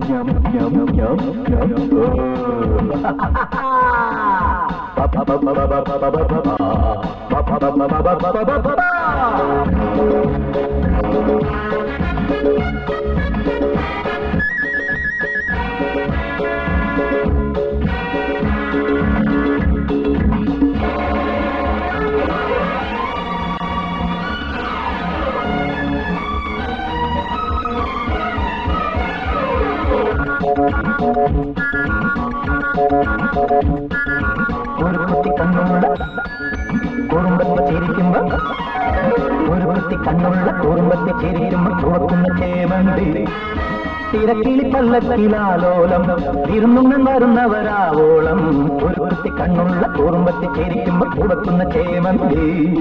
ഞം ഞം ഞം ഞം ഓ. പ പ പ പ പ പ പ പ പ പ. പ പ പ പ പ പ പ പ പ. ഒരു കുത്തി കണ്ണുള്ള കുറുമ്പത്തെ ചിരിക്കുമ്പോ ഒരു കുത്തി കണ്ണുള്ള കുറുമ്പത്തെ ചിരിക്കുമ്പോ ചുവക്കുന്ന ചേമന്തി തിരക്കിളി പല്ലക്കിലാലോലം ഇരുന്നുണ്ണൻ വരുന്നവരാവോളം ഒരു കുത്തി കണ്ണുള്ള കുറുമ്പത്തെ ചിരിക്കുമ്പോ ചുവക്കുന്ന ചേമന്തി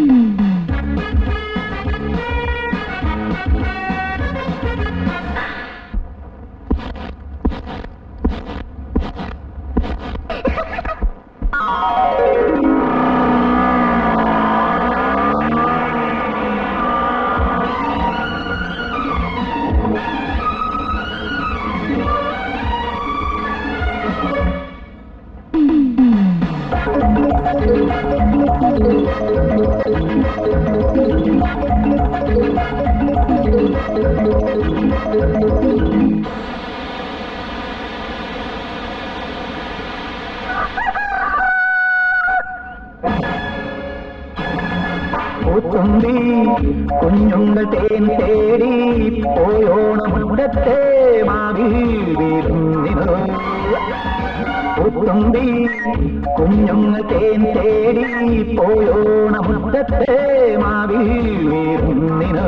പൂത്തുമ്പി കുഞ്ഞുങ്ങൾ തേൻ തേടി പോയോണമുണ്ടത്തെ മാവി വീരുന്നിനോ പൂത്തുമ്പി കുഞ്ഞുങ്ങൾ തേൻ തേടി പോയോണമുണ്ടത്തെ മാവി വീരുന്നിനോ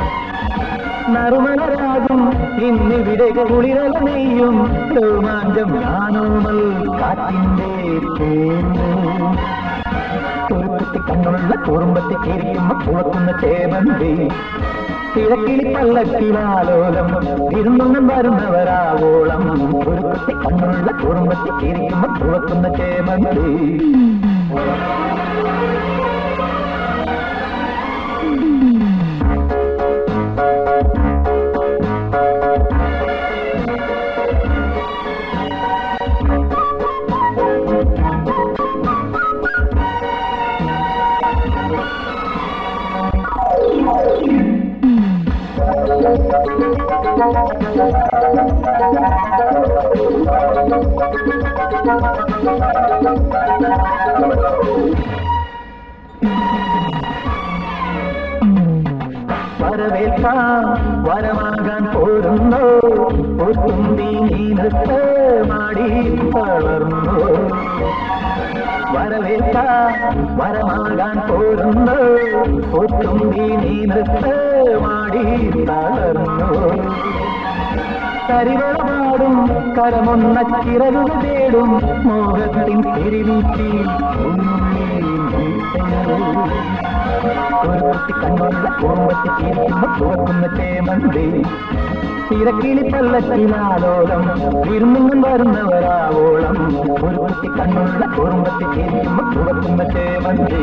നറുമലരാകും ഇന്നിവിടെ കുളിരല നെയ്യും രോമാഞ്ചം ഞാനോമൽ കാറ്റിന്റെ തേന്നു കുറുക്കുത്തി കണ്ണുള്ള കുറുമ്പത്തി ചിരിക്കുമ്പോ കുളക്കുന്ന ചേമന്തി കിഴക്കിളി പല്ലക്കിലാലോലം ഇരുന്നൊന്നും വരുന്നവരാവോളം കുറുക്കുത്തി കണ്ണുള്ള കുറുമ്പത്തി ചിരിക്കുമ്പോ കുളക്കുന്ന ചേമന്തി വരവേൽക്കാൻ വരമാകാൻ പോരുന്നു ഒത്തുമ്പി നീനത്ത് മാടി വളർന്നു വരവേൽക്കാൻ വരമാകാൻ പോരുന്നു ഒത്തുമ്പി നീനത്ത് മാടി തളർന്നു കരിവളപാടും കരമൊന്ന ചിറകുക തേടും മോഹത്തിൻ തിരിവീറ്റി ഒരു കുത്തി കണ്ണുള്ള കുറുമ്പത്തി ചിരിക്കുമ്പോ ചുവക്കുന്ന ചേമന്തി തിരക്കിളി പല്ലക്കിലാലോലം ഇരുന്നും വരുന്നവരാവോളം ഒരു കുത്തി കണ്ണുള്ള കുറുമ്പത്തി ചിരിക്കുമ്പോ ചുവക്കുന്ന ചേമന്തി